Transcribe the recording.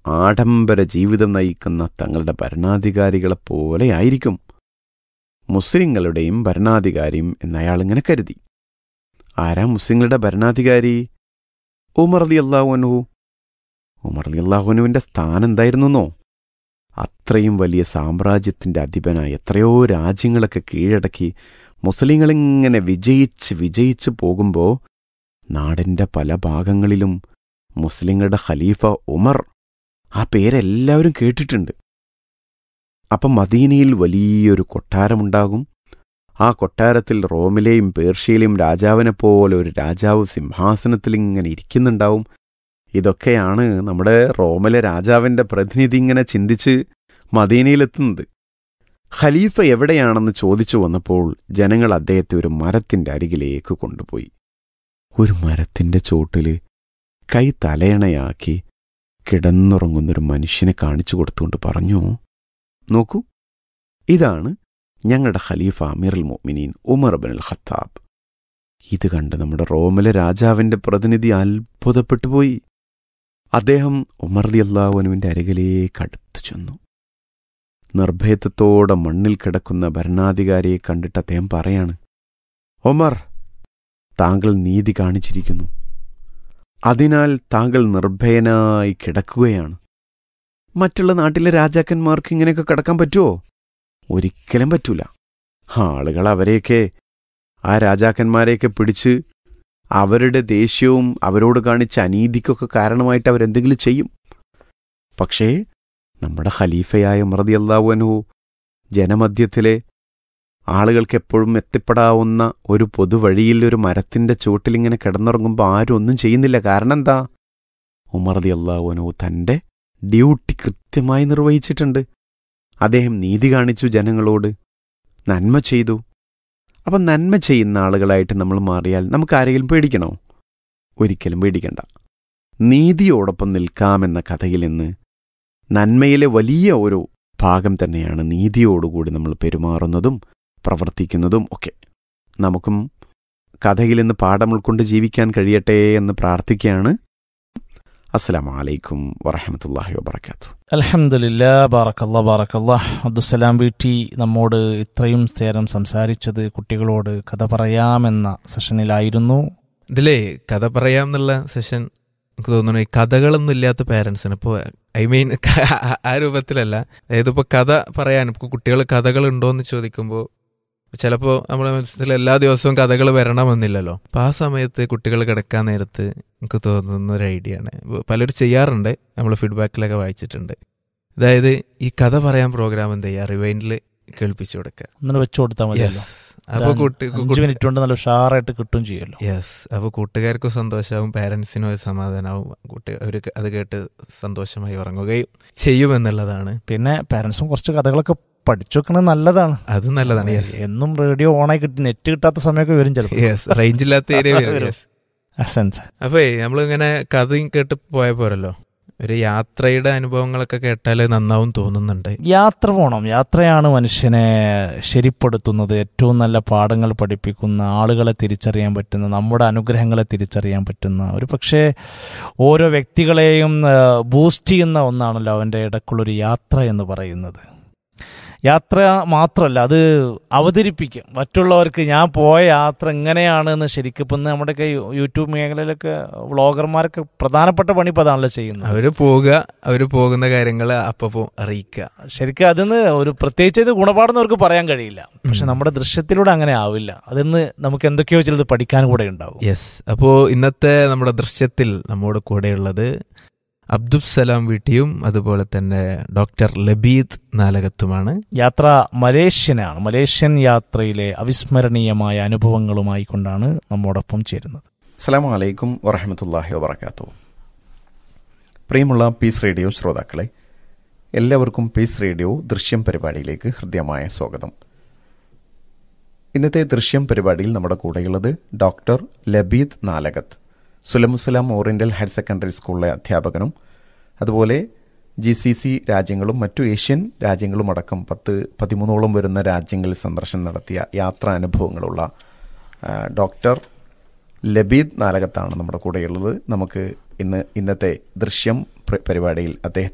ആഡംബര ജീവിതം നയിക്കുന്ന തങ്ങളുടെ ഭരണാധികാരികളെ പോലെ ആയിരിക്കും മുസ്ലിങ്ങളുടെയും ഭരണാധികാരിയും എന്നയാളിങ്ങനെ കരുതി ആരാ മുസ്ലിങ്ങളുടെ ഭരണാധികാരി ഉമർ അലി അള്ളാഹുനു ഉമർ അലി അള്ളാഹുനുവിൻ്റെ സ്ഥാനം എന്തായിരുന്നോ അത്രയും വലിയ സാമ്രാജ്യത്തിൻ്റെ അധിപനായി എത്രയോ രാജ്യങ്ങളൊക്കെ കീഴടക്കി മുസ്ലിങ്ങളിങ്ങനെ വിജയിച്ച് വിജയിച്ച് പോകുമ്പോൾ നാടിൻ്റെ പല ഭാഗങ്ങളിലും മുസ്ലിങ്ങളുടെ ഖലീഫ ഉമർ ആ പേരെല്ലാവരും കേട്ടിട്ടുണ്ട് അപ്പം മദീനയിൽ വലിയൊരു കൊട്ടാരമുണ്ടാകും ആ കൊട്ടാരത്തിൽ റോമിലെയും പേർഷ്യയിലെയും രാജാവിനെ പോലെ ഒരു രാജാവ് സിംഹാസനത്തിൽ ഇങ്ങനെ ഇരിക്കുന്നുണ്ടാവും ഇതൊക്കെയാണ് നമ്മുടെ റോമിലെ രാജാവിൻ്റെ പ്രതിനിധി ഇങ്ങനെ ചിന്തിച്ച് മദീനയിലെത്തുന്നത് ഖലീഫ എവിടെയാണെന്ന് ചോദിച്ചു വന്നപ്പോൾ ജനങ്ങൾ അദ്ദേഹത്തെ ഒരു മരത്തിൻ്റെ അരികിലേക്ക് കൊണ്ടുപോയി ഒരു മരത്തിൻ്റെ ചോട്ടിൽ കൈ തലയണയാക്കി കിടന്നുറങ്ങുന്നൊരു മനുഷ്യനെ കാണിച്ചു കൊടുത്തുകൊണ്ട് പറഞ്ഞു നോക്കൂ ഇതാണ് ഞങ്ങളുടെ ഖലീഫ അമീറുൽ മുഅ്മിനീൻ ഉമർ ബിൻ അൽ ഖത്താബ് ഇത് കണ്ട് നമ്മുടെ റോമിലെ രാജാവിന്റെ പ്രതിനിധി അത്ഭുതപ്പെട്ടു പോയി അദ്ദേഹം ഉമർ ദി അള്ളാഹുനുവിന്റെ അരികിലേക്ക് അടുത്തു ചെന്നു നിർഭയത്വത്തോടെ മണ്ണിൽ കിടക്കുന്ന ഭരണാധികാരിയെ കണ്ടിട്ട് അദ്ദേഹം പറയാണ് ഒമർ താങ്കൾ നീതി കാണിച്ചിരിക്കുന്നു അതിനാൽ താങ്കൾ നിർഭയനായി കിടക്കുകയാണ് മറ്റുള്ള നാട്ടിലെ രാജാക്കന്മാർക്ക് ഇങ്ങനെയൊക്കെ കിടക്കാൻ പറ്റുമോ ഒരിക്കലും പറ്റൂല ആളുകൾ അവരെയൊക്കെ ആ രാജാക്കന്മാരെയൊക്കെ പിടിച്ച് അവരുടെ ദേഷ്യവും അവരോട് കാണിച്ച അനീതിക്കൊക്കെ കാരണമായിട്ട് അവരെന്തെങ്കിലും ചെയ്യും പക്ഷേ നമ്മുടെ ഖലീഫയായ മറതി അള്ളാഹുനു ജനമധ്യത്തിലെ ആളുകൾക്ക് എപ്പോഴും എത്തിപ്പെടാവുന്ന ഒരു പൊതുവഴിയിൽ ഒരു മരത്തിന്റെ ചുവട്ടിലിങ്ങനെ കിടന്നുറങ്ങുമ്പോൾ ആരും ഒന്നും ചെയ്യുന്നില്ല കാരണം എന്താ ഉമർദി അള്ളാഹുനു തന്റെ ഡ്യൂട്ടി കൃത്യമായി നിർവഹിച്ചിട്ടുണ്ട് അദ്ദേഹം നീതി കാണിച്ചു ജനങ്ങളോട് നന്മ ചെയ്തു അപ്പം നന്മ ചെയ്യുന്ന ആളുകളായിട്ട് നമ്മൾ മാറിയാൽ നമുക്ക് ആരെങ്കിലും പേടിക്കണോ ഒരിക്കലും പേടിക്കണ്ട നീതിയോടൊപ്പം നിൽക്കാമെന്ന കഥയിൽ നിന്ന് നന്മയിലെ വലിയ ഒരു ഭാഗം തന്നെയാണ് നീതിയോടുകൂടി നമ്മൾ പെരുമാറുന്നതും പ്രവർത്തിക്കുന്നതും ഒക്കെ നമുക്കും കഥയിൽ നിന്ന് പാഠം ഉൾക്കൊണ്ട് ജീവിക്കാൻ കഴിയട്ടെ എന്ന് പ്രാർത്ഥിക്കുകയാണ് അസ്സലാമു അലൈക്കും വറഹമത്തല്ലാഹി വബർക്കാത്തു അലഹമില്ല ബാറക്കല്ല ബാറക്കല്ല അബ്ദുസലാം വീട്ടി നമ്മോട് ഇത്രയും നേരം സംസാരിച്ചത് കുട്ടികളോട് കഥ പറയാമെന്ന സെഷനിലായിരുന്നു ഇതിലേ കഥ പറയാം എന്നുള്ള സെഷൻ എനിക്ക് തോന്നുന്നു ഈ കഥകളൊന്നും ഇല്ലാത്ത പാരൻസിന് ഇപ്പോൾ ഐ മീൻ ആ രൂപത്തിലല്ല അതായത് ഇപ്പോൾ കഥ പറയാൻ ഇപ്പോൾ കുട്ടികൾ കഥകൾ ഉണ്ടോ എന്ന് ചോദിക്കുമ്പോൾ ചിലപ്പോൾ നമ്മുടെ മനസ്സിൽ എല്ലാ ദിവസവും കഥകൾ വരണമെന്നില്ലല്ലോ അപ്പം ആ സമയത്ത് കുട്ടികൾ കിടക്കാൻ നേരത്ത് എനിക്ക് തോന്നുന്ന ഒരു ഐഡിയ ആണ് പലരും ചെയ്യാറുണ്ട് നമ്മൾ ഫീഡ്ബാക്കിലൊക്കെ വായിച്ചിട്ടുണ്ട് അതായത് ഈ കഥ പറയാൻ പ്രോഗ്രാം എന്ത് ചെയ്യുക റിവൈൻഡിൽ കേൾപ്പിച്ചു കൊടുക്കുക ഒന്നിനെ വെച്ചു കൊടുത്താൽ മതിയല്ലോ യെസ് അപ്പോൾ കുട്ടി അഞ്ച് മിനിറ്റ് കൊണ്ട് നല്ല ഉഷാറായിട്ട് കിട്ടും ചെയ്യുമല്ലോ യെസ് അപ്പോൾ കൂട്ടുകാർക്കും സന്തോഷമാവും പാരൻസിനും ഒരു സമാധാനമാവും കുട്ടി അവർ അത് കേട്ട് സന്തോഷമായി ഉറങ്ങുകയും ചെയ്യുമെന്നുള്ളതാണ് പിന്നെ പാരൻസും കുറച്ച് കഥകളൊക്കെ പഠിച്ചു വെക്കണത് നല്ലതാണ് അതും നല്ലതാണ് യെസ് എന്നും റേഡിയോ ഓണായി കിട്ടി നെറ്റ് കിട്ടാത്ത സമയമൊക്കെ വരും ചിലപ്പോൾ യെസ് റേഞ്ച് ഇല്ലാത്ത ഏരിയ വരും വരും. yes. അസൻസ് അപ്പേ നമ്മളിങ്ങനെ കഥയും കേട്ട് പോയ പോരല്ലോ ഒരു യാത്രയുടെ അനുഭവങ്ങളൊക്കെ കേട്ടാൽ നന്നാവും തോന്നുന്നുണ്ട് യാത്ര പോകണം യാത്രയാണ് മനുഷ്യനെ ശരിപ്പെടുത്തുന്നത് ഏറ്റവും നല്ല പാഠങ്ങൾ പഠിപ്പിക്കുന്ന ആളുകളെ തിരിച്ചറിയാൻ പറ്റുന്ന നമ്മുടെ അനുഗ്രഹങ്ങളെ തിരിച്ചറിയാൻ പറ്റുന്ന ഒരു പക്ഷേ ഓരോ വ്യക്തികളെയും ബൂസ്റ്റ് ചെയ്യുന്ന ഒന്നാണല്ലോ അവൻ്റെ ഇടക്കുള്ളൊരു യാത്ര എന്ന് പറയുന്നത് യാത്ര മാത്രമല്ല അത് അവതരിപ്പിക്കും മറ്റുള്ളവർക്ക് ഞാൻ പോയ യാത്ര എങ്ങനെയാണ് എന്ന് ശരിക്കും ഇപ്പം ഇന്ന് നമ്മുടെയൊക്കെ യൂ- യൂട്യൂബ് മേഖലയിലൊക്കെ വ്ളോഗർമാരൊക്കെ പ്രധാനപ്പെട്ട പണി ഇപ്പം അതാണല്ലോ ചെയ്യുന്നത് അവര് പോവുക അവര് പോകുന്ന കാര്യങ്ങൾ അപ്പപ്പോ അറിയിക്കുക ശരിക്കും അതിന്ന് ഒരു പ്രത്യേകിച്ച് ഇത് ഗുണപാഠെന്നവർക്ക് പറയാൻ കഴിയില്ല പക്ഷെ നമ്മുടെ ദൃശ്യത്തിലൂടെ അങ്ങനെ ആവില്ല അതിന്ന് നമുക്ക് എന്തൊക്കെയോ ചിലത് പഠിക്കാൻ കൂടെ ഉണ്ടാവും യെസ് അപ്പോ ഇന്നത്തെ നമ്മുടെ ദൃശ്യത്തിൽ നമ്മോട് കൂടെയുള്ളത് അബ്ദുസലാം വീട്ടിയും അതുപോലെ തന്നെ ഡോക്ടർ ലബീദ് നാലകത്തുമാണ് യാത്ര മലേഷ്യനാണ് മലേഷ്യൻ യാത്രയിലെ അവിസ്മരണീയമായ അനുഭവങ്ങളുമായി കൊണ്ടാണ് നമ്മോടൊപ്പം ചേരുന്നത് അസ്സലാമു അലൈക്കും വറഹമത്തല്ലാഹി വബർക്കാത്തു പ്രിയമുള്ള പീസ് റേഡിയോ ശ്രോതാക്കളെ എല്ലാവർക്കും പീസ് റേഡിയോ ദൃശ്യം പരിപാടിയിലേക്ക് ഹൃദ്യമായ സ്വാഗതം ഇന്നത്തെ ദൃശ്യം പരിപാടിയിൽ നമ്മുടെ കൂടെയുള്ളത് doctor Labeed Nalakath Sullamussalam oriental higher secondary സ്കൂളിലെ അധ്യാപകനും അതുപോലെ ജി സി സി രാജ്യങ്ങളും മറ്റു ഏഷ്യൻ രാജ്യങ്ങളും അടക്കം പത്ത് പതിമൂന്നോളം വരുന്ന രാജ്യങ്ങളിൽ സന്ദർശനം നടത്തിയ യാത്രാ അനുഭവങ്ങളുള്ള ആ, ഡോക്ടർ ലബീദ് നാലകത്താണ് നമ്മുടെ കൂടെയുള്ളത് നമുക്ക് ഇന്ന് ഇന്നത്തെ ദൃശ്യം പ്ര- പരിപാടിയിൽ അദ്ദേഹം